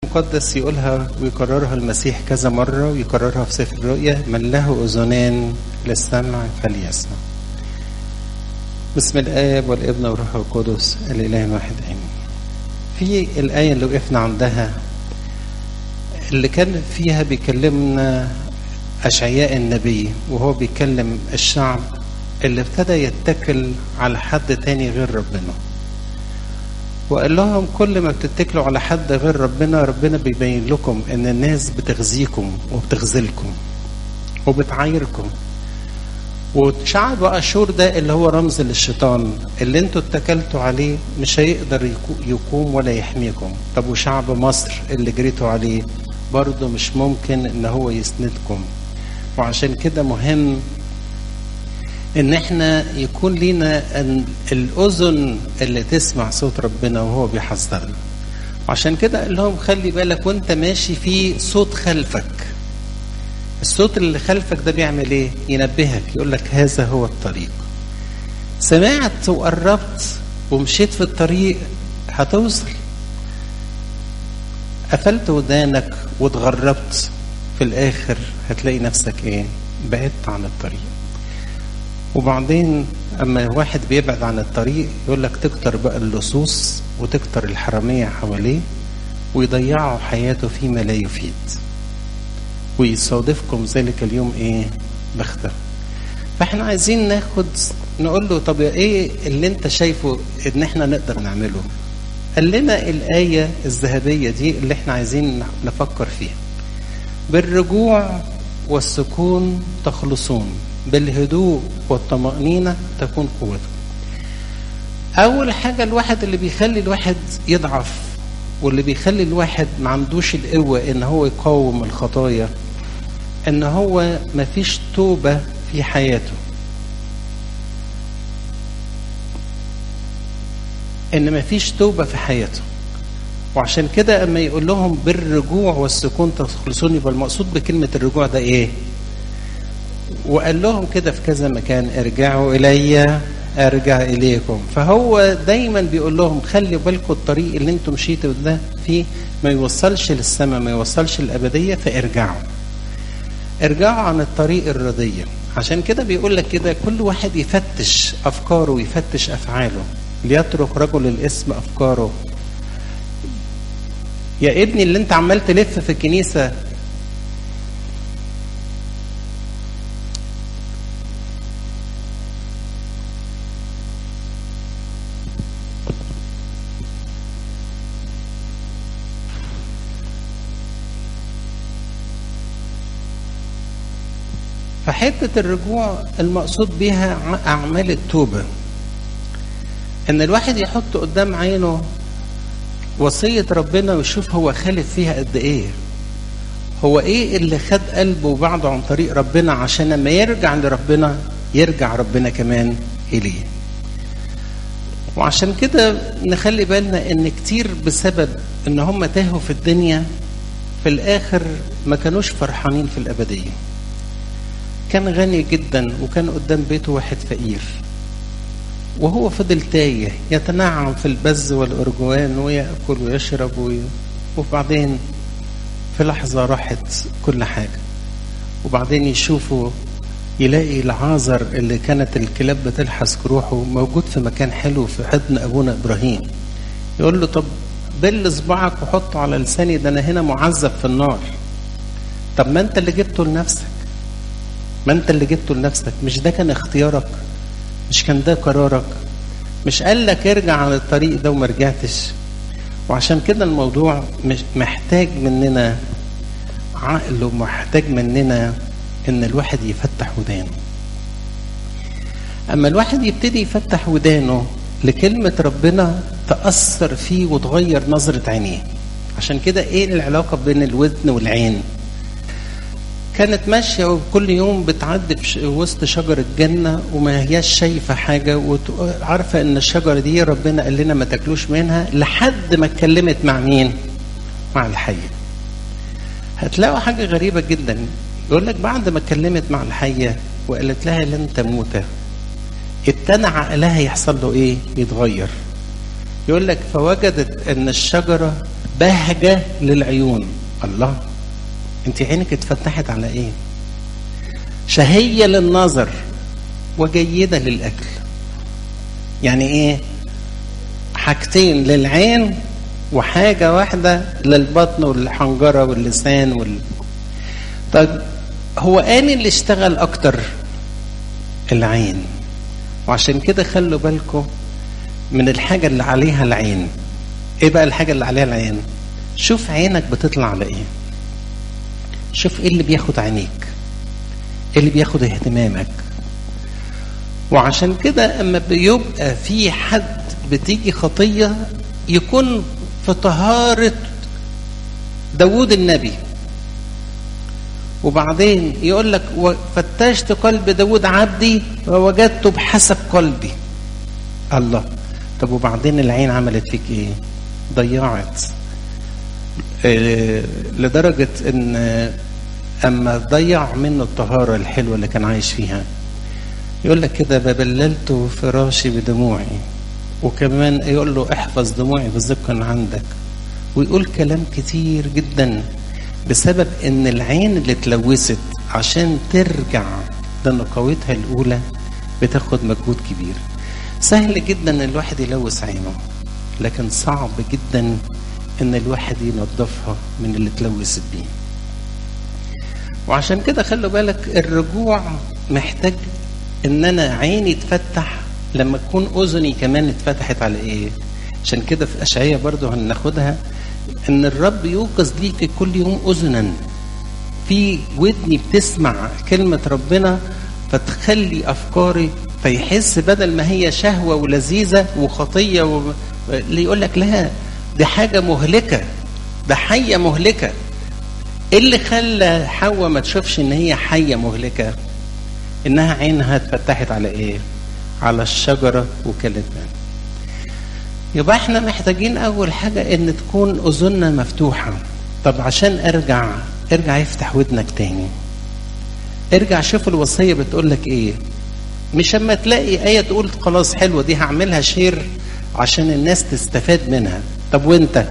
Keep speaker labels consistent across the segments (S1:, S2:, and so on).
S1: المقدس يقولها ويكررها المسيح كذا مرة ويكررها في سفر الرؤيا من له أذنان للسمع فليسمع بسم الآب والابن والروح القدس الإله الواحد آمين في الآية اللي وقفنا عندها اللي كان فيها بيكلمنا أشعياء النبي وهو بيكلم الشعب اللي ابتدى يتكل على حد تاني غير ربنا وقال لهم كل ما بتتكلوا على حد غير ربنا ربنا بيبين لكم ان الناس بتغزيكم وبتغزلكم وبتعايركم وشعب اشور ده اللي هو رمز للشيطان اللي انتوا اتكلتوا عليه مش هيقدر يقوم ولا يحميكم طب وشعب مصر اللي جريتوا عليه برضه مش ممكن ان هو يسندكم وعشان كده مهم ان احنا يكون لينا أن الاذن اللي تسمع صوت ربنا وهو بيحذرنا وعشان كده قال لهم خلي بالك وانت ماشي في صوت خلفك الصوت اللي خلفك ده بيعمل ايه ينبهك يقول لك هذا هو الطريق سمعت وقربت ومشيت في الطريق هتوصل قفلت ودانك واتغربت في الاخر هتلاقي نفسك ايه بعدت عن الطريق وبعدين اما واحد بيبعد عن الطريق يقول لك تكتر بقى اللصوص وتكتر الحرامية حواليه ويضيعوا حياته فيما لا يفيد ويصادفكم ذلك اليوم ايه بختة فاحنا عايزين ناخد نقول له طب ايه اللي انت شايفه ان احنا نقدر نعمله قال لنا الآية الذهبية دي اللي احنا عايزين نفكر فيها بالرجوع والسكون تخلصون بالهدوء والطمأنينة تكون قوتكم أول حاجة الواحد اللي بيخلي الواحد يضعف واللي بيخلي الواحد ما عندوش القوة إن هو يقاوم الخطايا إن هو مفيش توبة في حياته إن مفيش توبة في حياته وعشان كده اما يقول لهم بالرجوع والسكون تخلصون يبقى المقصود بكلمة الرجوع ده إيه؟ وقال لهم كده في كذا مكان ارجعوا الي ارجع اليكم فهو دايما بيقول لهم خلي بالكم الطريق اللي انتم مشيتوا ده فيه ما يوصلش للسماء ما يوصلش للابديه فارجعوا ارجعوا عن الطريق الرضيه عشان كده بيقول لك كده كل واحد يفتش افكاره ويفتش افعاله ليترك رجل الاسم افكاره يا ابني اللي انت عمال تلف في الكنيسه فحتة الرجوع المقصود بها أعمال التوبة إن الواحد يحط قدام عينه وصية ربنا ويشوف هو خالف فيها قد إيه هو إيه اللي خد قلبه بعده عن طريق ربنا عشان لما يرجع لربنا يرجع ربنا كمان إليه وعشان كده نخلي بالنا ان كتير بسبب ان هم تاهوا في الدنيا في الاخر ما كانوش فرحانين في الابديه كان غني جدا وكان قدام بيته واحد فقير وهو فضل تايه يتنعم في البز والأرجوان ويأكل ويشرب وي... وبعدين في لحظة راحت كل حاجة وبعدين يشوفوا يلاقي العازر اللي كانت الكلاب بتلحس روحه موجود في مكان حلو في حضن أبونا إبراهيم يقول له طب بل صباعك وحطه على لساني ده أنا هنا معذب في النار طب ما أنت اللي جبته لنفسك ما انت اللي جبته لنفسك مش ده كان اختيارك مش كان ده قرارك مش قال لك ارجع عن الطريق ده وما رجعتش وعشان كده الموضوع مش محتاج مننا عقل ومحتاج مننا ان الواحد يفتح ودانه اما الواحد يبتدي يفتح ودانه لكلمة ربنا تأثر فيه وتغير نظرة عينيه عشان كده ايه العلاقة بين الودن والعين كانت ماشية وكل يوم بتعدي في وسط شجرة جنة وما هياش شايفة حاجة وعارفة ان الشجرة دي ربنا قال لنا ما تاكلوش منها لحد ما اتكلمت مع مين؟ مع الحية. هتلاقوا حاجة غريبة جدا يقول لك بعد ما اتكلمت مع الحية وقالت لها لن تموت ابتدى عقلها يحصل له ايه؟ يتغير. يقول لك فوجدت ان الشجرة بهجة للعيون الله انت عينك اتفتحت على ايه شهية للنظر وجيدة للأكل يعني ايه حاجتين للعين وحاجة واحدة للبطن والحنجرة واللسان وال... طيب هو آن اللي اشتغل أكتر العين وعشان كده خلوا بالكم من الحاجة اللي عليها العين ايه بقى الحاجة اللي عليها العين شوف عينك بتطلع على ايه شوف ايه اللي بياخد عينيك ايه اللي بياخد اهتمامك وعشان كده اما بيبقى في حد بتيجي خطية يكون في طهارة داوود النبي وبعدين يقول لك فتشت قلب داود عبدي ووجدته بحسب قلبي الله طب وبعدين العين عملت فيك ايه ضيعت إيه لدرجة ان اما ضيع منه الطهارة الحلوة اللي كان عايش فيها يقول لك كده ببللت فراشي بدموعي وكمان يقول له احفظ دموعي بذكر عندك ويقول كلام كتير جدا بسبب ان العين اللي اتلوثت عشان ترجع لنقاوتها الاولى بتاخد مجهود كبير سهل جدا ان الواحد يلوث عينه لكن صعب جدا ان الواحد ينظفها من اللي اتلوثت بيه وعشان كده خلوا بالك الرجوع محتاج ان انا عيني تفتح لما تكون اذني كمان اتفتحت على ايه عشان كده في اشعياء برضو هناخدها ان الرب يوقظ لي في كل يوم اذنا في ودني بتسمع كلمة ربنا فتخلي افكاري فيحس بدل ما هي شهوة ولذيذة وخطية و... اللي يقول لك لا دي حاجة مهلكة ده حية مهلكة ايه اللي خلى حواء ما تشوفش ان هي حية مهلكة انها عينها اتفتحت على ايه على الشجرة وكلتنا يبقى احنا محتاجين اول حاجة ان تكون اذننا مفتوحة طب عشان ارجع ارجع يفتح ودنك تاني ارجع شوف الوصية بتقول لك ايه مش اما تلاقي آية تقول خلاص حلوة دي هعملها شير عشان الناس تستفاد منها طب وانت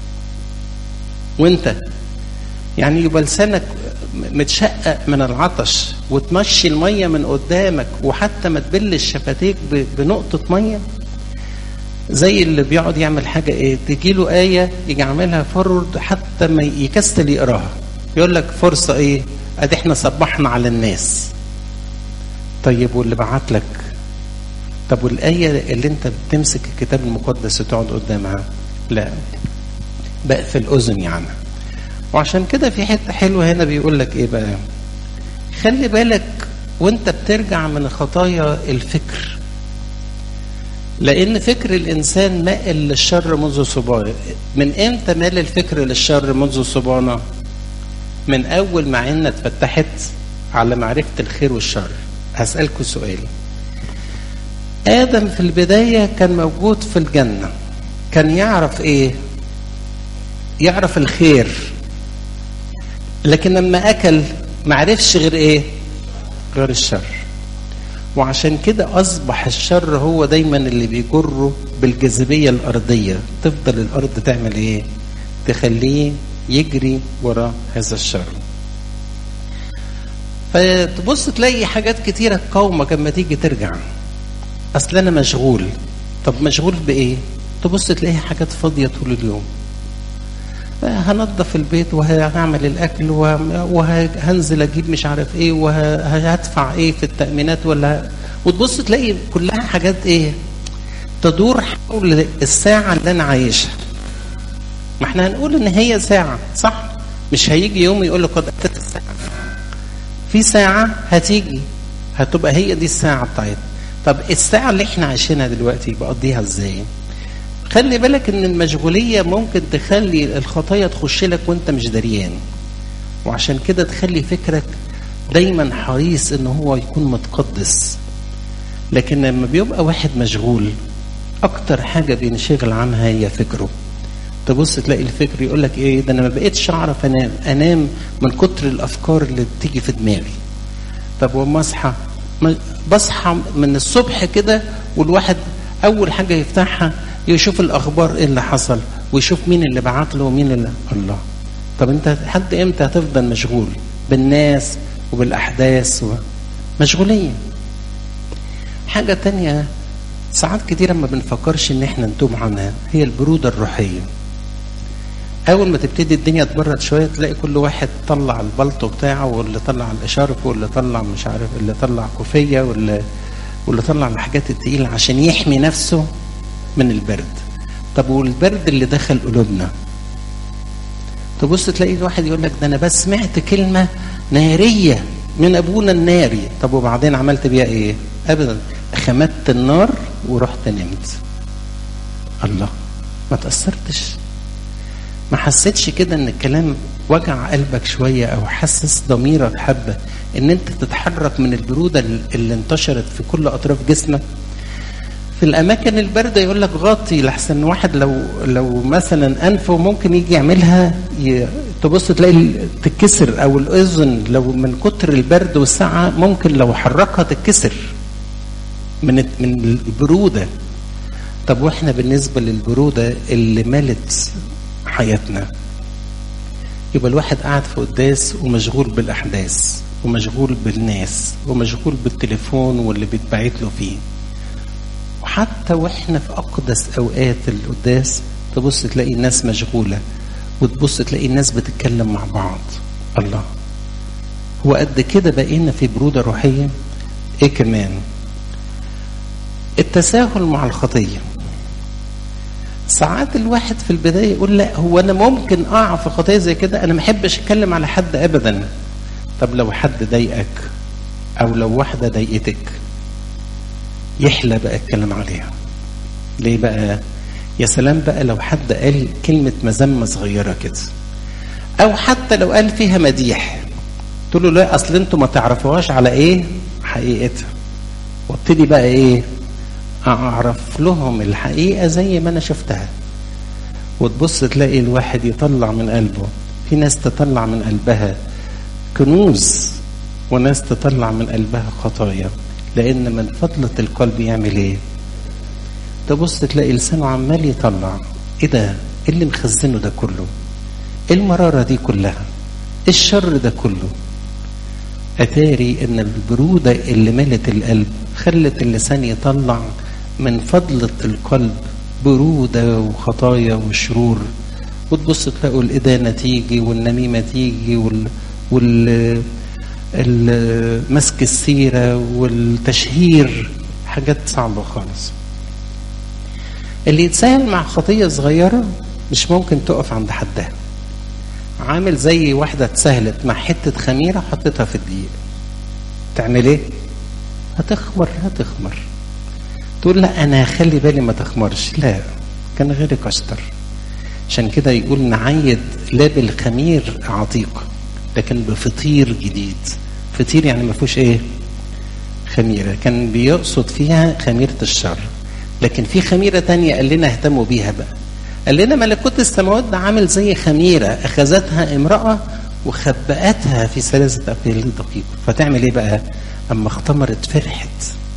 S1: وانت يعني يبقى لسانك متشقق من العطش وتمشي المية من قدامك وحتى ما تبلش شفتيك بنقطة مية زي اللي بيقعد يعمل حاجة ايه تجي له آية يجي عاملها فورورد حتى ما يكسل يقراها يقول لك فرصة ايه ادي احنا صبحنا على الناس طيب واللي بعت لك طب والآية اللي انت بتمسك الكتاب المقدس وتقعد قدامها لا بقفل أذني عنها وعشان كده في حته حلوه هنا بيقول لك ايه بقى خلي بالك وانت بترجع من خطايا الفكر لان فكر الانسان مائل للشر منذ صبايا من امتى مال الفكر للشر منذ صبانا من اول ما عيننا اتفتحت على معرفه الخير والشر هسالكم سؤال ادم في البدايه كان موجود في الجنه كان يعرف ايه يعرف الخير لكن لما اكل ما عرفش غير ايه غير الشر وعشان كده اصبح الشر هو دايما اللي بيجره بالجاذبيه الارضيه تفضل الارض تعمل ايه تخليه يجري ورا هذا الشر فتبص تلاقي حاجات كتيرة تقاومك لما تيجي ترجع أصل أنا مشغول طب مشغول بإيه؟ تبص تلاقي حاجات فاضية طول اليوم هنظف البيت وهعمل الاكل وهنزل اجيب مش عارف ايه وهدفع ايه في التامينات ولا وتبص تلاقي كلها حاجات ايه تدور حول الساعه اللي انا عايشها ما احنا هنقول ان هي ساعه صح مش هيجي يوم يقول لك قد اتت الساعه في ساعه هتيجي هتبقى هي دي الساعه بتاعتنا طب الساعه اللي احنا عايشينها دلوقتي بقضيها ازاي خلي بالك ان المشغولية ممكن تخلي الخطايا تخش لك وانت مش دريان وعشان كده تخلي فكرك دايما حريص ان هو يكون متقدس لكن لما بيبقى واحد مشغول اكتر حاجة بينشغل عنها هي فكره تبص تلاقي الفكر يقول لك ايه ده انا ما بقتش اعرف انام انام من كتر الافكار اللي بتيجي في دماغي طب وما اصحى بصحى من الصبح كده والواحد اول حاجة يفتحها يشوف الاخبار ايه اللي حصل ويشوف مين اللي بعت له ومين اللي الله طب انت لحد امتى هتفضل مشغول بالناس وبالاحداث و... مشغوليه حاجه تانية ساعات كتيرة ما بنفكرش ان احنا نتوب عنها هي البرودة الروحية اول ما تبتدي الدنيا تبرد شوية تلاقي كل واحد طلع البلطو بتاعه واللي طلع الاشارف واللي طلع مش عارف اللي طلع كوفية واللي واللي طلع الحاجات التقيلة عشان يحمي نفسه من البرد طب والبرد اللي دخل قلوبنا تبص تلاقي الواحد يقول لك ده انا بس سمعت كلمة نارية من ابونا الناري طب وبعدين عملت بيها ايه ابدا خمدت النار ورحت نمت الله ما تأثرتش ما حسيتش كده ان الكلام وجع قلبك شوية او حسس ضميرك حبة ان انت تتحرك من البرودة اللي انتشرت في كل اطراف جسمك في الاماكن البارده يقول لك غطي لحسن واحد لو لو مثلا انفه ممكن يجي يعملها ي... تبص تلاقي تتكسر او الاذن لو من كتر البرد والسعه ممكن لو حركها تتكسر من من البروده طب واحنا بالنسبه للبروده اللي ملت حياتنا يبقى الواحد قاعد في قداس ومشغول بالاحداث ومشغول بالناس ومشغول بالتليفون واللي بيتبعت له فيه وحتى واحنا في اقدس اوقات القداس تبص تلاقي الناس مشغوله وتبص تلاقي الناس بتتكلم مع بعض الله هو قد كده بقينا في بروده روحيه ايه كمان التساهل مع الخطيه ساعات الواحد في البدايه يقول لا هو انا ممكن اقع في خطيه زي كده انا ما احبش اتكلم على حد ابدا طب لو حد ضايقك او لو واحده ضايقتك يحلى بقى الكلام عليها ليه بقى يا سلام بقى لو حد قال كلمة مذمة صغيرة كده أو حتى لو قال فيها مديح تقول له لا أصل أنتوا ما تعرفوهاش على إيه حقيقتها وابتدي بقى إيه أعرف لهم الحقيقة زي ما أنا شفتها وتبص تلاقي الواحد يطلع من قلبه في ناس تطلع من قلبها كنوز وناس تطلع من قلبها خطايا لان من فضلة القلب يعمل ايه تبص تلاقي لسانه عمال يطلع ايه ده ايه اللي مخزنه ده كله ايه المرارة دي كلها ايه الشر ده كله اتاري ان البرودة اللي ملت القلب خلت اللسان يطلع من فضلة القلب برودة وخطايا وشرور وتبص تلاقوا الإدانة تيجي والنميمة تيجي وال, وال... مسك السيرة والتشهير حاجات صعبة خالص اللي يتساهل مع خطية صغيرة مش ممكن تقف عند حدها عامل زي واحدة اتسهلت مع حتة خميرة حطيتها في الدقيق تعمل ايه هتخمر هتخمر تقول لا انا هخلي بالي ما تخمرش لا كان غيرك اشطر عشان كده يقول نعيد لا بالخمير عتيق لكن بفطير جديد فطير يعني ما فيهوش ايه خميره كان بيقصد فيها خميره الشر لكن في خميره تانية قال لنا اهتموا بيها بقى قال لنا ملكوت السماوات ده عامل زي خميره اخذتها امراه وخبأتها في ثلاثه اقليل دقيق فتعمل ايه بقى اما اختمرت فرحت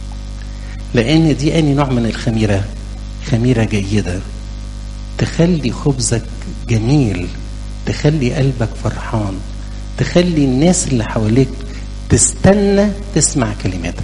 S1: لان دي اني نوع من الخميره خميره جيده تخلي خبزك جميل تخلي قلبك فرحان تخلي الناس اللي حواليك تستنى تسمع كلماتك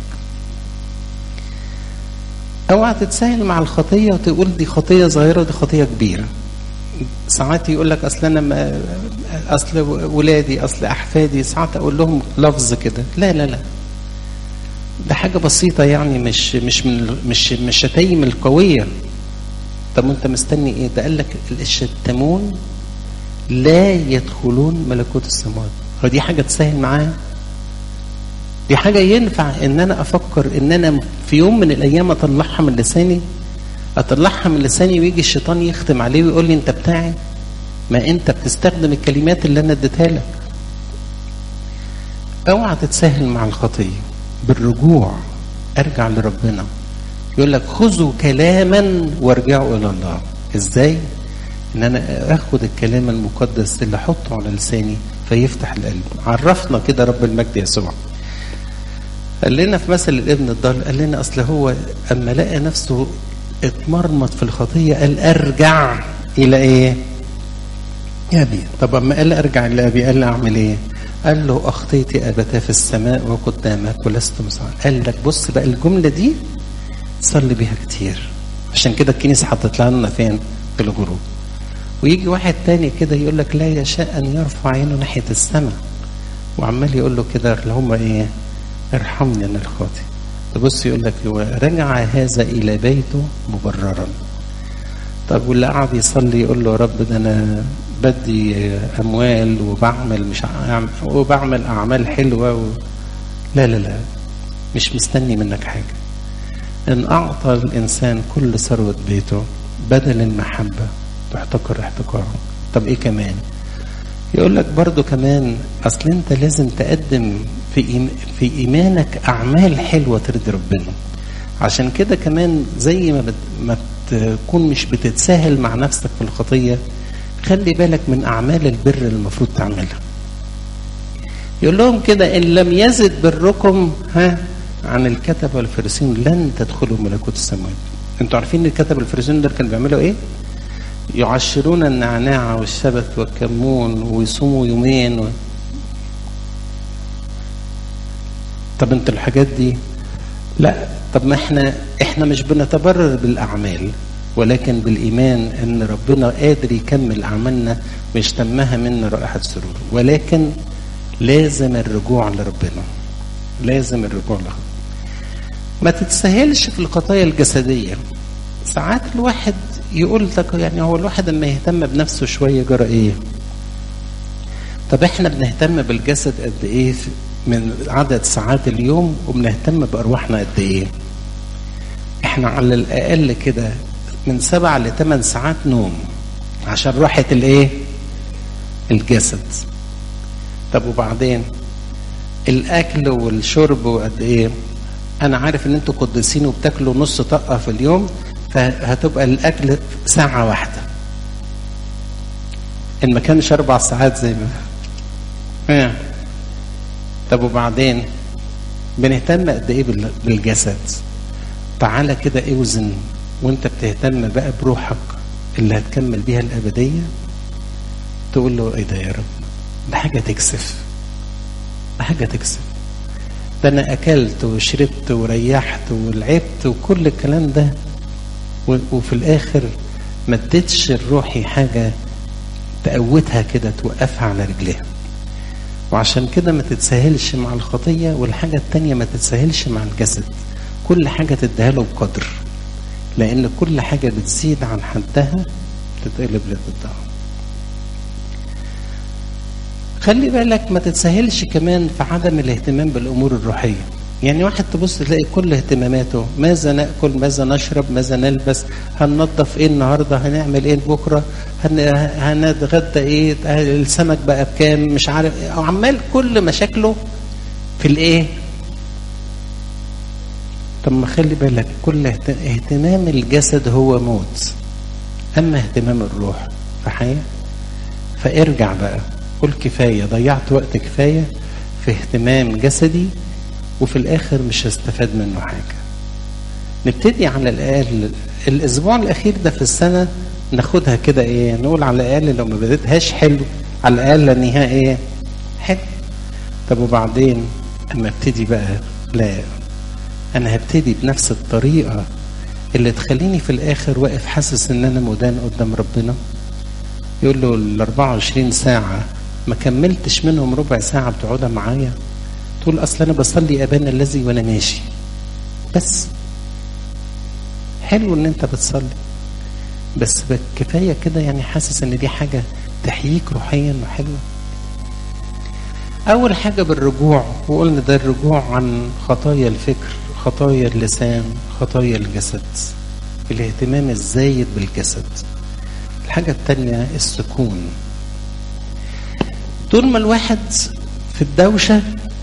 S1: اوعى تتساهل مع الخطيه وتقول دي خطيه صغيره ودي خطيه كبيره ساعات يقول لك اصل انا ما اصل ولادي اصل احفادي ساعات اقول لهم لفظ كده لا لا لا ده حاجه بسيطه يعني مش مش من مش مش الشتايم القويه طب انت مستني ايه ده قال لك الشتامون لا يدخلون ملكوت السماوات هو دي حاجه تسهل معاها دي حاجه ينفع ان انا افكر ان انا في يوم من الايام اطلعها من لساني اطلعها من لساني ويجي الشيطان يختم عليه ويقول لي انت بتاعي ما انت بتستخدم الكلمات اللي انا اديتها لك اوعى تتساهل مع الخطيه بالرجوع ارجع لربنا يقول لك خذوا كلاما وارجعوا الى الله ازاي ان انا اخد الكلام المقدس اللي احطه على لساني فيفتح القلب عرفنا كده رب المجد يسوع قال لنا في مثل الابن الضال قال لنا اصل هو اما لقى نفسه اتمرمط في الخطيه قال ارجع الى ايه ابي طب اما قال ارجع لابي قال لي اعمل ايه قال له اخطيت ابتاه في السماء وقدامك ولست مسعى قال لك بص بقى الجمله دي صلي بيها كتير عشان كده الكنيسه حطت لنا فين في الجروب ويجي واحد تاني كده يقول لك لا يشاء ان يرفع عينه ناحيه السماء وعمال يقول له كده اللي هم ايه ارحمني انا الخاطئ تبص يقول لك رجع هذا الى بيته مبررا طب واللي قعد يصلي يقول له يا رب ده انا بدي اموال وبعمل مش عم وبعمل اعمال حلوه و... لا لا لا مش مستني منك حاجه ان اعطى الانسان كل ثروه بيته بدل المحبه تحتقر احتقاره طب ايه كمان يقول لك برضو كمان اصل انت لازم تقدم في إيم في ايمانك اعمال حلوه ترضي ربنا عشان كده كمان زي ما بت ما تكون مش بتتساهل مع نفسك في الخطيه خلي بالك من اعمال البر اللي المفروض تعملها يقول لهم كده ان لم يزد بركم ها عن الكتب والفريسين لن تدخلوا ملكوت السماوات انتوا عارفين الكتب والفريسين دول كانوا بيعملوا ايه يعشرون النعناع والشبت والكمون ويصوموا يومين و... طب انت الحاجات دي لا طب ما احنا احنا مش بنتبرر بالاعمال ولكن بالايمان ان ربنا قادر يكمل اعمالنا ويشتمها منا رائحه سرور ولكن لازم الرجوع لربنا لازم الرجوع لربنا ما تتسهلش في القضايا الجسديه ساعات الواحد يقول لك يعني هو الواحد لما يهتم بنفسه شويه جرى ايه طب احنا بنهتم بالجسد قد ايه من عدد ساعات اليوم وبنهتم بارواحنا قد ايه احنا على الاقل كده من سبع لثمان ساعات نوم عشان راحة الايه الجسد طب وبعدين الاكل والشرب وقد ايه انا عارف ان انتوا قديسين وبتاكلوا نص طقه في اليوم فهتبقى الاكل ساعه واحده ان ما كانش اربع ساعات زي ما ها طب وبعدين بنهتم قد ايه بالجسد تعالى كده اوزن وانت بتهتم بقى بروحك اللي هتكمل بيها الابديه تقول له ايه ده يا رب ده حاجه تكسف ده حاجه تكسف ده انا اكلت وشربت وريحت ولعبت وكل الكلام ده وفي الاخر ما اديتش لروحي حاجه تقوتها كده توقفها على رجليها وعشان كده ما تتساهلش مع الخطيه والحاجه التانيه ما تتساهلش مع الجسد كل حاجه تديها له بقدر لان كل حاجه بتزيد عن حدها تتقلب لضدها خلي بالك ما تتساهلش كمان في عدم الاهتمام بالامور الروحيه يعني واحد تبص تلاقي كل اهتماماته ماذا ناكل ماذا نشرب ماذا نلبس هننظف ايه النهارده هنعمل ايه بكره هن... هنتغدى ايه السمك بقى بكام مش عارف عمال كل مشاكله في الايه طب ما خلي بالك كل اهتمام الجسد هو موت اما اهتمام الروح فحياه فارجع بقى قل كفايه ضيعت وقت كفايه في اهتمام جسدي وفي الاخر مش هستفاد منه حاجه نبتدي على الاقل الاسبوع الاخير ده في السنه ناخدها كده ايه نقول على الاقل لو ما بديتهاش حلو على الاقل انهاها ايه حلو طب وبعدين اما ابتدي بقى لا انا هبتدي بنفس الطريقه اللي تخليني في الاخر واقف حاسس ان انا مدان قدام ربنا يقول له ال 24 ساعه ما كملتش منهم ربع ساعه بتقعدها معايا تقول اصل انا بصلي ابانا الذي وانا ماشي بس حلو ان انت بتصلي بس كفايه كده يعني حاسس ان دي حاجه تحييك روحيا وحلوه اول حاجه بالرجوع وقلنا ده الرجوع عن خطايا الفكر خطايا اللسان خطايا الجسد الاهتمام الزايد بالجسد الحاجه الثانيه السكون طول ما الواحد في الدوشه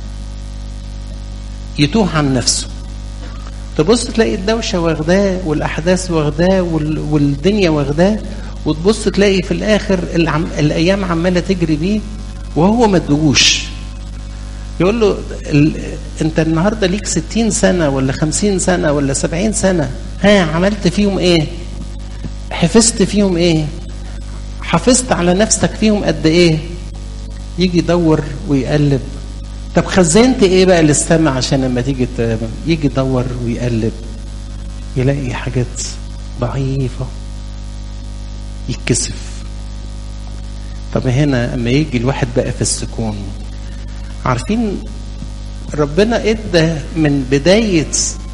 S1: يتوه عن نفسه تبص تلاقي الدوشه واخداه والاحداث واخداه والدنيا واخداه وتبص تلاقي في الاخر العم... الايام عماله تجري بيه وهو ما ادوش يقول له ال... انت النهارده ليك 60 سنه ولا 50 سنه ولا 70 سنه ها عملت فيهم ايه حفظت فيهم ايه حافظت على نفسك فيهم قد ايه يجي يدور ويقلب طب خزنت ايه بقى للسماء عشان لما تيجي يجي يدور ويقلب يلاقي حاجات ضعيفة يتكسف طب هنا اما يجي الواحد بقى في السكون عارفين ربنا ادى من بداية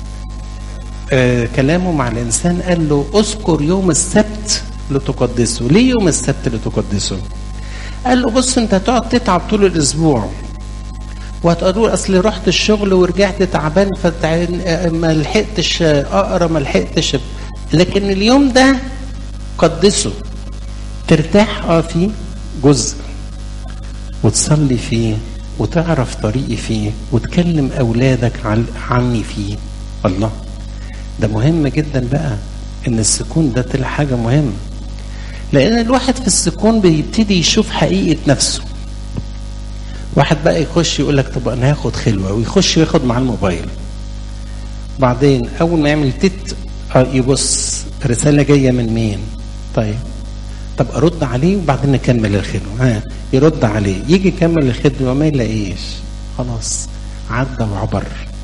S1: آه كلامه مع الانسان قال له اذكر يوم السبت لتقدسه ليه يوم السبت لتقدسه قال له بص انت هتقعد تتعب طول الاسبوع وهتقولوا اصل رحت الشغل ورجعت تعبان فما لحقتش اقرا ما لحقتش لكن اليوم ده قدسه ترتاح اه فيه جزء وتصلي فيه وتعرف طريقي فيه وتكلم اولادك عني فيه الله ده مهم جدا بقى ان السكون ده طلع حاجه مهمه لان الواحد في السكون بيبتدي يشوف حقيقه نفسه واحد بقى يخش يقول لك طب انا هاخد خلوه ويخش ياخد معاه الموبايل بعدين اول ما يعمل تت يبص رساله جايه من مين طيب طب ارد عليه وبعدين نكمل الخدمه ها يرد عليه يجي يكمل الخدمه وما يلاقيش خلاص عدى وعبر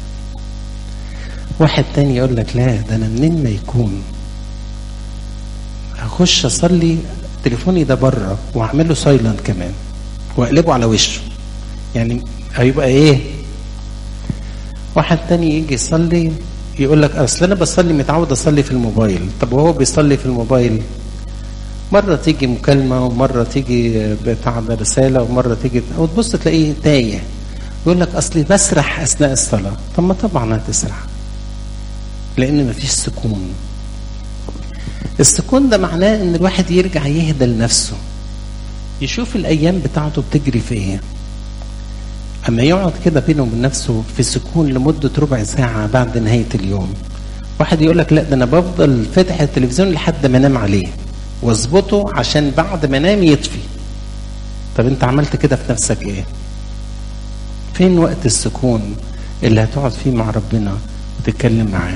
S1: واحد تاني يقول لك لا ده انا منين ما يكون هخش اصلي تليفوني ده بره واعمل له سايلنت كمان واقلبه على وشه يعني هيبقى ايه واحد تاني يجي يصلي يقول لك اصل انا بصلي متعود اصلي في الموبايل طب وهو بيصلي في الموبايل مرة تيجي مكالمة ومرة تيجي بتاع رسالة ومرة تيجي وتبص تلاقيه تايه يقول لك أصلي بسرح أثناء الصلاة طب ما طبعا هتسرح لأن مفيش سكون السكون ده معناه إن الواحد يرجع يهدى لنفسه يشوف الأيام بتاعته بتجري في إيه أما يقعد كده بينه وبين نفسه في سكون لمدة ربع ساعة بعد نهاية اليوم واحد يقول لك لا ده أنا بفضل فاتح التلفزيون لحد ما أنام عليه واظبطه عشان بعد ما انام يطفي طب انت عملت كده في نفسك ايه فين وقت السكون اللي هتقعد فيه مع ربنا وتتكلم معاه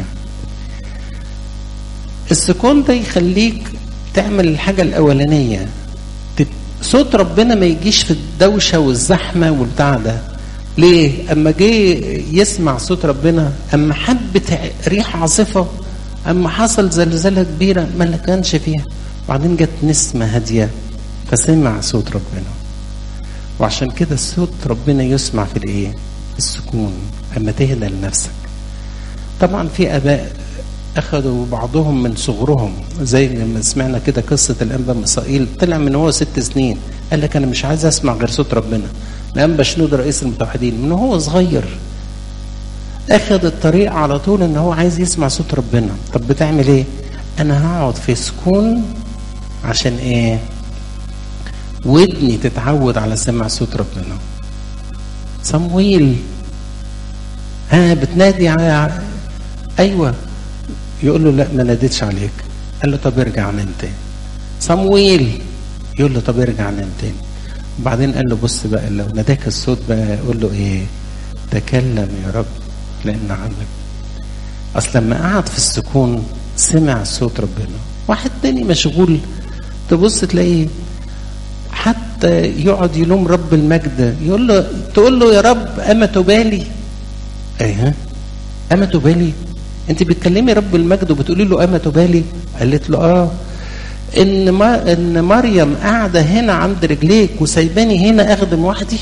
S1: السكون ده يخليك تعمل الحاجة الأولانية صوت ربنا ما يجيش في الدوشة والزحمة والبتاع ده ليه؟ أما جه يسمع صوت ربنا أما حبة ريح عاصفة أما حصل زلزلة كبيرة ما كانش فيها وبعدين جت نسمة هادية فسمع صوت ربنا وعشان كده صوت ربنا يسمع في الايه في السكون اما تهدى لنفسك طبعا في اباء اخذوا بعضهم من صغرهم زي لما سمعنا كده قصه الانبا مصائيل طلع من هو ست سنين قال لك انا مش عايز اسمع غير صوت ربنا الانبا شنود رئيس المتوحدين من هو صغير اخذ الطريق على طول ان هو عايز يسمع صوت ربنا طب بتعمل ايه انا هقعد في سكون عشان ايه ودني تتعود على سمع صوت ربنا صمويل ها بتنادي على ايوه يقول له لا ما ناديتش عليك قال له طب ارجع نام تاني صمويل يقول له طب ارجع نام تاني وبعدين قال له بص بقى لو ناداك الصوت بقى قول له ايه تكلم يا رب لان عندك اصل لما قعد في السكون سمع صوت ربنا واحد تاني مشغول تبص تلاقيه حتى يقعد يلوم رب المجد يقول له تقول له يا رب اما تبالي ايه اما تبالي انت بتكلمي رب المجد وبتقولي له اما تبالي قالت له اه ان ما ان مريم قاعده هنا عند رجليك وسايباني هنا اخدم وحدي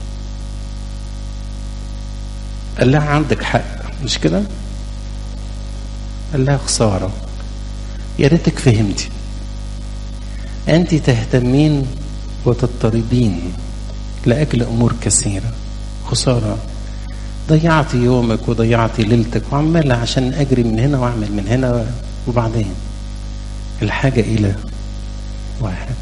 S1: قال لها عندك حق مش كده قال لها خساره يا ريتك فهمتي انت تهتمين وتضطربين لاجل امور كثيره خساره ضيعتي يومك وضيعتي ليلتك وعمالة عشان اجري من هنا واعمل من هنا وبعدين الحاجه الى واحد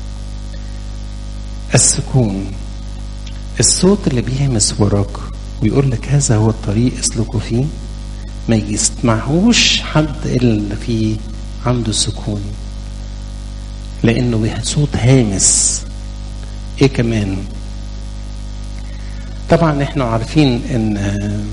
S1: السكون الصوت اللي بيهمس وراك ويقول لك هذا هو الطريق اسلكوا فيه ما يسمعهوش حد الا في عنده سكون لانه صوت هامس ايه كمان طبعا احنا عارفين ان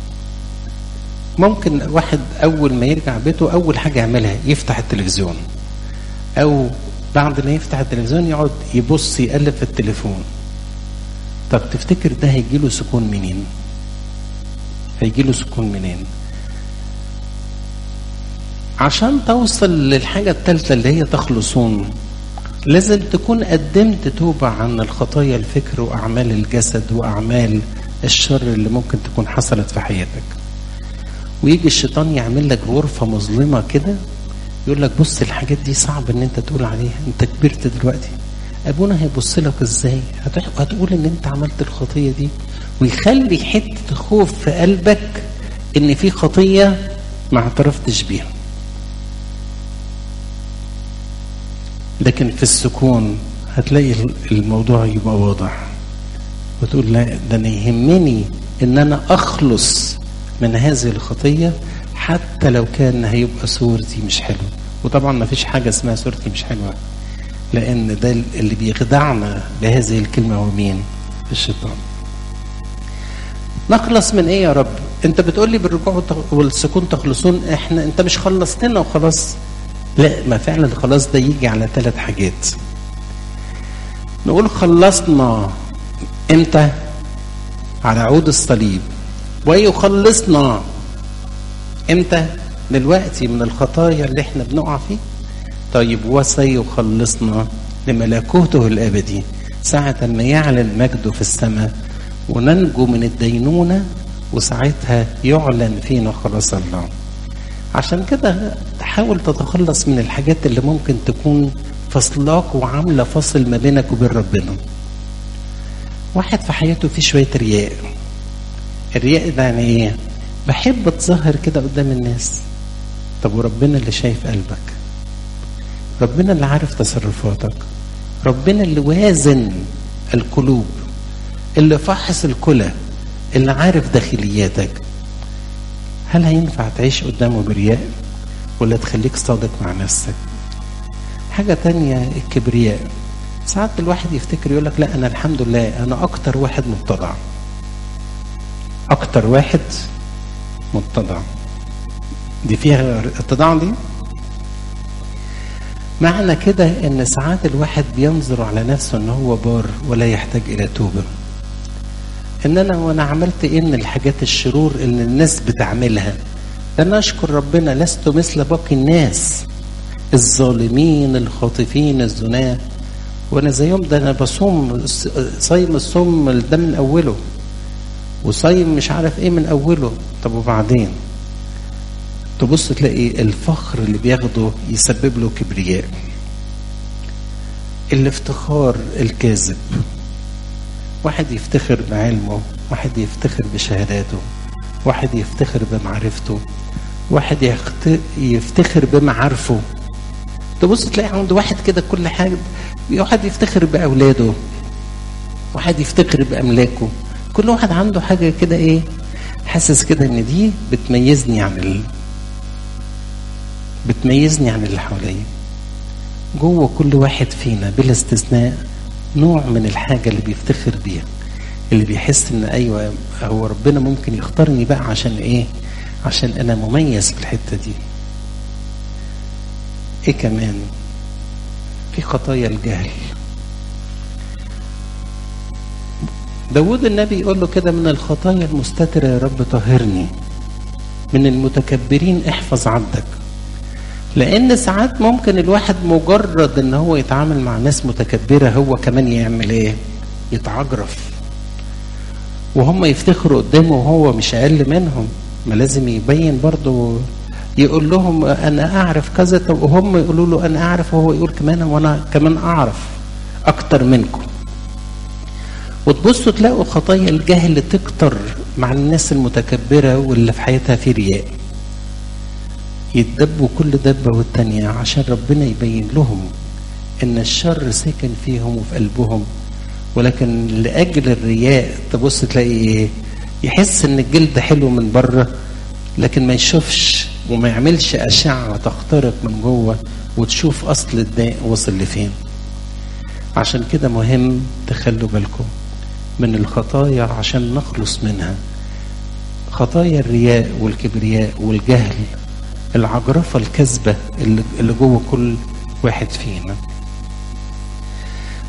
S1: ممكن واحد اول ما يرجع بيته اول حاجه يعملها يفتح التلفزيون او بعد ما يفتح التلفزيون يقعد يبص يقلب في التليفون طب تفتكر ده هيجيله سكون منين هيجيله سكون منين عشان توصل للحاجة الثالثة اللي هي تخلصون لازم تكون قدمت توبة عن الخطايا الفكر وأعمال الجسد وأعمال الشر اللي ممكن تكون حصلت في حياتك ويجي الشيطان يعمل لك غرفة مظلمة كده يقول لك بص الحاجات دي صعب ان انت تقول عليها انت كبرت دلوقتي ابونا هيبص لك ازاي هتقول ان انت عملت الخطية دي ويخلي حتة خوف في قلبك ان في خطية ما اعترفتش بيها لكن في السكون هتلاقي الموضوع يبقى واضح وتقول لا ده انا يهمني ان انا اخلص من هذه الخطيه حتى لو كان هيبقى صورتي مش حلوه وطبعا ما فيش حاجه اسمها صورتي مش حلوه لان ده اللي بيخدعنا بهذه الكلمه هو مين الشيطان نخلص من ايه يا رب انت بتقول لي بالرجوع والسكون تخلصون احنا انت مش خلصتنا وخلاص لا ما فعلا الخلاص ده يجي على ثلاث حاجات نقول خلصنا امتى على عود الصليب ويخلصنا امتى دلوقتي من الخطايا اللي احنا بنقع فيه طيب وسيخلصنا لملكوته الابدي ساعة ما يعلن مجده في السماء وننجو من الدينونة وساعتها يعلن فينا خلاص الله عشان كده تحاول تتخلص من الحاجات اللي ممكن تكون فصلاك وعاملة فصل ما بينك وبين ربنا واحد في حياته فيه شوية رياء الرياء ده يعني ايه بحب اتظاهر كده قدام الناس طب وربنا اللي شايف قلبك ربنا اللي عارف تصرفاتك ربنا اللي وازن القلوب اللي فحص الكلى اللي عارف داخلياتك هل هينفع تعيش قدامه برياء ولا تخليك صادق مع نفسك حاجة تانية الكبرياء ساعات الواحد يفتكر يقول لك لا أنا الحمد لله أنا أكتر واحد متضع أكتر واحد متضع دي فيها اتضاع دي معنى كده ان ساعات الواحد بينظر على نفسه ان هو بار ولا يحتاج الى توبه ان انا وانا عملت ايه من الحاجات الشرور اللي الناس بتعملها ده انا اشكر ربنا لست مثل باقي الناس الظالمين الخاطفين الزناه وانا زيهم ده انا بصوم صايم الصوم ده من اوله وصايم مش عارف ايه من اوله طب وبعدين تبص تلاقي الفخر اللي بياخده يسبب له كبرياء الافتخار الكاذب واحد يفتخر بعلمه واحد يفتخر بشهاداته واحد يفتخر بمعرفته واحد يفتخر بمعارفه تبص تلاقي عند واحد كده كل حاجه واحد يفتخر باولاده واحد يفتخر باملاكه كل واحد عنده حاجه كده ايه حاسس كده ان دي بتميزني عن ال... بتميزني عن اللي حواليا جوه كل واحد فينا بلا استثناء نوع من الحاجة اللي بيفتخر بيها اللي بيحس ان ايوه هو ربنا ممكن يختارني بقى عشان ايه عشان انا مميز في الحتة دي ايه كمان في خطايا الجهل داود النبي يقول له كده من الخطايا المستترة يا رب طهرني من المتكبرين احفظ عبدك لان ساعات ممكن الواحد مجرد ان هو يتعامل مع ناس متكبره هو كمان يعمل ايه يتعجرف وهم يفتخروا قدامه وهو مش اقل منهم ما لازم يبين برضه يقول لهم انا اعرف كذا وهم يقولوا له انا اعرف وهو يقول كمان وانا كمان اعرف اكتر منكم وتبصوا تلاقوا خطايا الجهل تكتر مع الناس المتكبره واللي في حياتها في رياء يتدبوا كل دبة والتانية عشان ربنا يبين لهم ان الشر ساكن فيهم وفي قلبهم ولكن لأجل الرياء تبص تلاقي ايه يحس ان الجلد حلو من بره لكن ما يشوفش وما يعملش أشعة تخترق من جوه وتشوف أصل الداء وصل لفين عشان كده مهم تخلوا بالكم من الخطايا عشان نخلص منها خطايا الرياء والكبرياء والجهل العجرفة الكذبة اللي جوه كل واحد فينا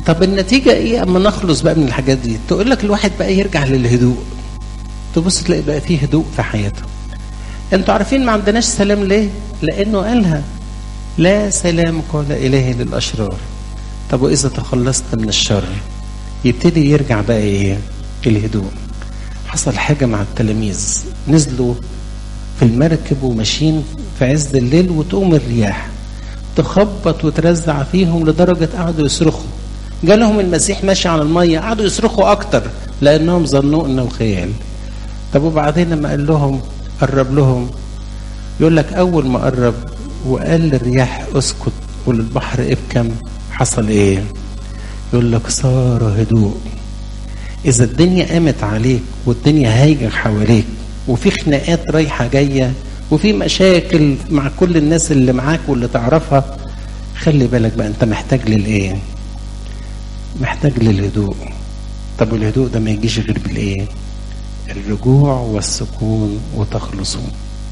S1: طب النتيجة ايه اما نخلص بقى من الحاجات دي تقول لك الواحد بقى يرجع للهدوء تبص تلاقي بقى فيه هدوء في حياته انتوا عارفين ما عندناش سلام ليه لانه قالها لا سلام قال الهي للاشرار طب واذا تخلصت من الشر يبتدي يرجع بقى ايه الهدوء حصل حاجة مع التلاميذ نزلوا في المركب وماشيين في عز الليل وتقوم الرياح تخبط وترزع فيهم لدرجة قعدوا يصرخوا جالهم المسيح ماشي على المية قعدوا يصرخوا أكتر لأنهم ظنوا أنه خيال طب وبعدين لما قال لهم قرب لهم يقول لك أول ما قرب وقال للرياح اسكت وللبحر ابكم حصل ايه يقول لك صار هدوء إذا الدنيا قامت عليك والدنيا هايجة حواليك وفي خناقات رايحة جاية وفي مشاكل مع كل الناس اللي معاك واللي تعرفها خلي بالك بقى أنت محتاج للإيه؟ محتاج للهدوء طب والهدوء ده ما يجيش غير بالإيه؟ الرجوع والسكون وتخلصون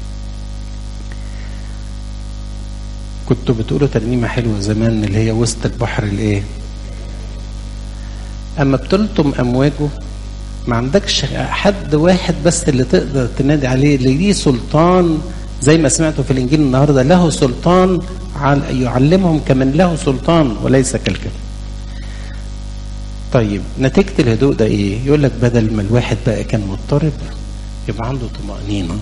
S1: كنتوا بتقولوا ترنيمة حلوة زمان اللي هي وسط البحر الإيه؟ اما بتلطم امواجه ما عندكش حد واحد بس اللي تقدر تنادي عليه اللي ليه سلطان زي ما سمعتوا في الانجيل النهارده له سلطان يعلمهم كمن له سلطان وليس كالكل طيب نتيجة الهدوء ده ايه؟ يقول لك بدل ما الواحد بقى كان مضطرب يبقى عنده طمأنينة.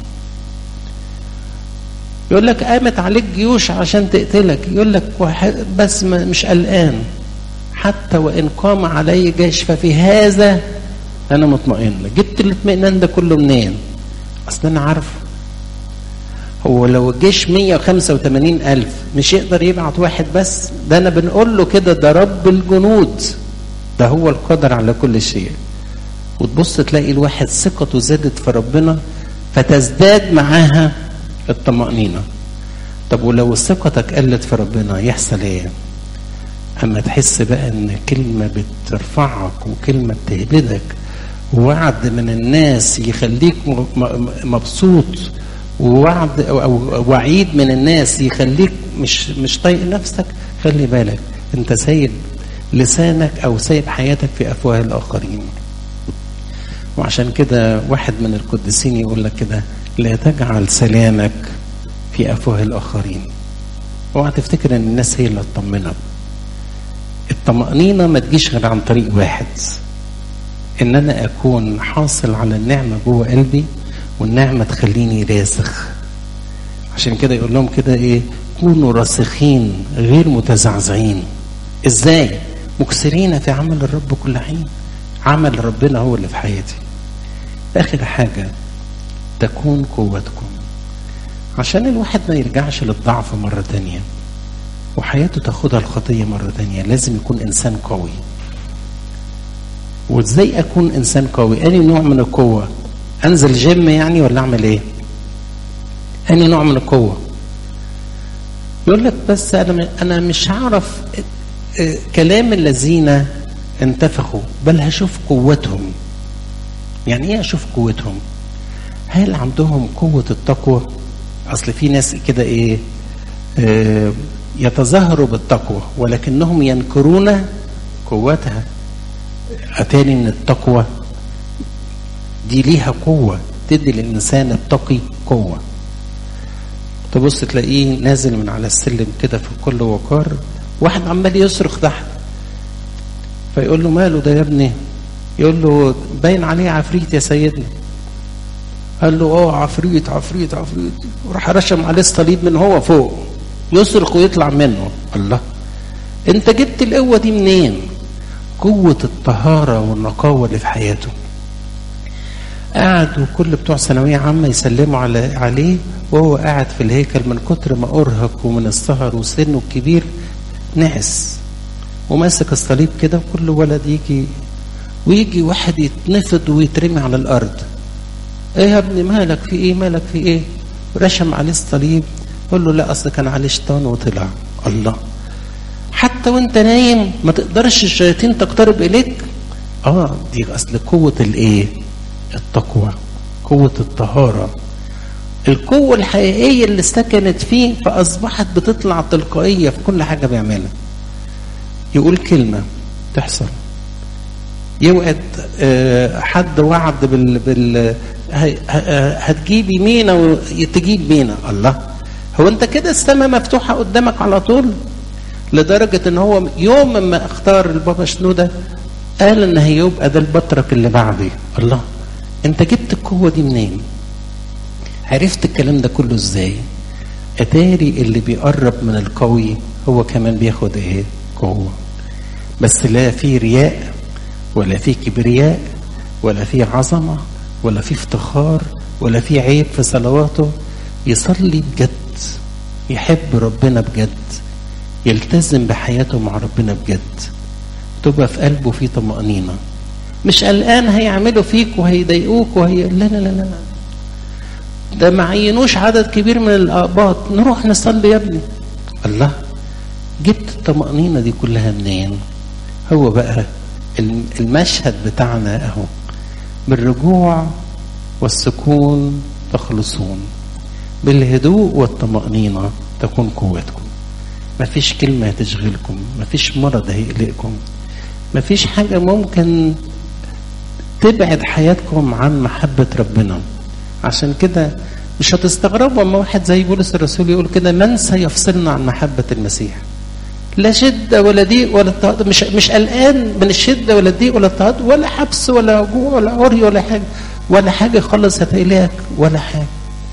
S1: يقول لك قامت عليك جيوش عشان تقتلك، يقول لك واحد بس مش قلقان، حتى وإن قام علي جيش ففي هذا أنا مطمئن جبت الاطمئنان ده كله منين أصل أنا عارفه هو لو الجيش 185 ألف مش يقدر يبعت واحد بس ده أنا بنقول له كده ده رب الجنود ده هو القادر على كل شيء وتبص تلاقي الواحد ثقته زادت في ربنا فتزداد معاها الطمأنينة طب ولو ثقتك قلت في ربنا يحصل ايه اما تحس بقى ان كلمه بترفعك وكلمه بتهبدك ووعد من الناس يخليك مبسوط ووعد او وعيد من الناس يخليك مش مش طايق نفسك خلي بالك انت سايب لسانك او سايب حياتك في افواه الاخرين وعشان كده واحد من القديسين يقول لك كده لا تجعل سلامك في افواه الاخرين اوعى تفتكر ان الناس هي اللي تطمنك الطمأنينة ما تجيش غير عن طريق واحد ان انا اكون حاصل على النعمة جوه قلبي والنعمة تخليني راسخ عشان كده يقول لهم كده ايه كونوا راسخين غير متزعزعين ازاي مكسرين في عمل الرب كل حين عمل ربنا هو اللي في حياتي اخر حاجة تكون قوتكم عشان الواحد ما يرجعش للضعف مرة تانية وحياته تاخدها الخطية مرة تانية لازم يكون إنسان قوي وإزاي أكون إنسان قوي أي نوع من القوة أنزل جيم يعني ولا أعمل إيه أي نوع من القوة يقول لك بس أنا أنا مش هعرف كلام الذين انتفخوا بل هشوف قوتهم يعني ايه اشوف قوتهم هل عندهم قوة التقوى اصل في ناس كده ايه آه يتظاهروا بالتقوى ولكنهم ينكرون قوتها اتاني ان التقوى دي ليها قوة تدي للإنسان التقي قوة تبص تلاقيه نازل من على السلم كده في كل وقار واحد عمال يصرخ تحت فيقول له ماله ده يا ابني يقول له باين عليه عفريت يا سيدنا قال له اه عفريت عفريت عفريت وراح رشم عليه الصليب من هو فوق يصرخ ويطلع منه الله انت جبت القوه دي منين قوه الطهاره والنقاوه اللي في حياته قعد وكل بتوع ثانويه عامه يسلموا على عليه وهو قاعد في الهيكل من كتر ما ارهق ومن السهر وسنه الكبير نعس وماسك الصليب كده وكل ولد يجي ويجي واحد يتنفض ويترمي على الارض ايه يا ابني مالك في ايه مالك في ايه رشم عليه الصليب قول له لا اصل كان عليه شيطان وطلع الله حتى وانت نايم ما تقدرش الشياطين تقترب اليك اه دي اصل قوه الايه التقوى قوه الطهاره القوه الحقيقيه اللي سكنت فيه فاصبحت بتطلع تلقائيه في كل حاجه بيعملها يقول كلمه تحصل يوعد آه، حد وعد بال, بال ه- ه- هتجيبي مينا وتجيب مينا الله هو انت كده السماء مفتوحه قدامك على طول لدرجه ان هو يوم ما اختار البابا شنوده قال ان هيبقى ده البطرك اللي بعدي الله انت جبت القوه دي منين عرفت الكلام ده كله ازاي اتاري اللي بيقرب من القوي هو كمان بياخد ايه قوه بس لا في رياء ولا في كبرياء ولا في عظمه ولا في افتخار ولا في عيب في صلواته يصلي بجد يحب ربنا بجد يلتزم بحياته مع ربنا بجد تبقى في قلبه في طمأنينة مش قلقان هيعملوا فيك وهيضايقوك وهي لا لا لا لا لا. ده ما عينوش عدد كبير من الأقباط نروح نصلي يا ابني الله جبت الطمأنينة دي كلها منين هو بقى الم- المشهد بتاعنا اهو بالرجوع والسكون تخلصون بالهدوء والطمأنينة تكون قوتكم مفيش كلمة هتشغلكم مفيش مرض هيقلقكم مفيش حاجة ممكن تبعد حياتكم عن محبة ربنا عشان كده مش هتستغربوا اما واحد زي بولس الرسول يقول كده من سيفصلنا عن محبة المسيح لا شدة ولا ضيق ولا اضطهاد مش مش قلقان من الشدة ولا الضيق ولا اضطهاد ولا حبس ولا جوع ولا عري ولا حاجة ولا حاجة خالص هتقلقك ولا حاجة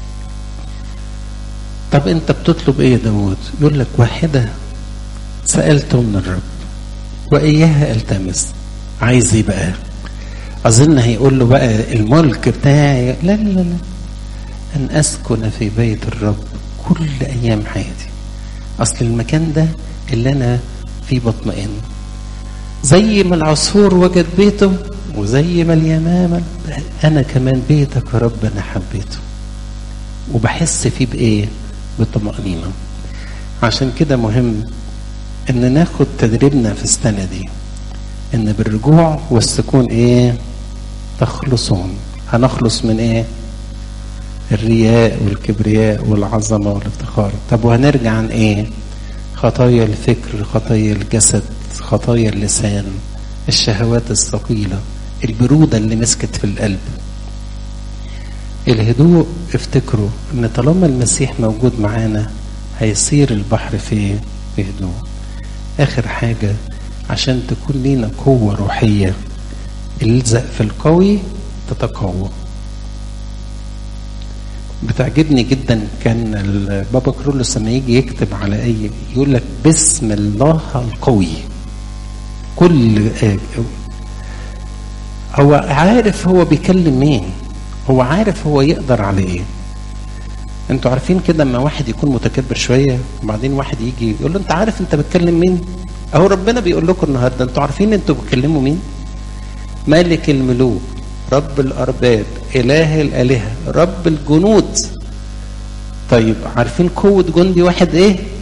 S1: طب انت بتطلب ايه يا داود يقول لك واحدة سألته من الرب وإياها التمس عايز ايه بقى أظن هيقول له بقى الملك بتاعي لا لا لا لا أن أسكن في بيت الرب كل أيام حياتي أصل المكان ده اللي أنا فيه بطمئن زي ما العصفور وجد بيته وزي ما اليمامة أنا كمان بيتك يا رب أنا حبيته وبحس فيه بإيه؟ بطمأنينة عشان كده مهم إن ناخد تدريبنا في السنة دي إن بالرجوع والسكون إيه؟ تخلصون هنخلص من إيه؟ الرياء والكبرياء والعظمة والافتخار طب وهنرجع عن إيه؟ خطايا الفكر خطايا الجسد خطايا اللسان الشهوات الثقيلة البرودة اللي مسكت في القلب الهدوء افتكروا ان طالما المسيح موجود معانا هيصير البحر في في هدوء اخر حاجة عشان تكون لينا قوة روحية الزق في القوي تتقوى بتعجبني جدا كان البابا كرولوس لما يجي يكتب على اي يقول لك بسم الله القوي كل هو عارف هو بيكلم مين هو عارف هو يقدر على ايه انتوا عارفين كده لما واحد يكون متكبر شويه وبعدين واحد يجي يقول له انت عارف انت بتكلم مين اهو ربنا بيقول لكم النهارده انتوا عارفين انتوا بتكلموا مين ملك الملوك رب الارباب اله الالهه رب الجنود طيب عارفين قوه جندي واحد ايه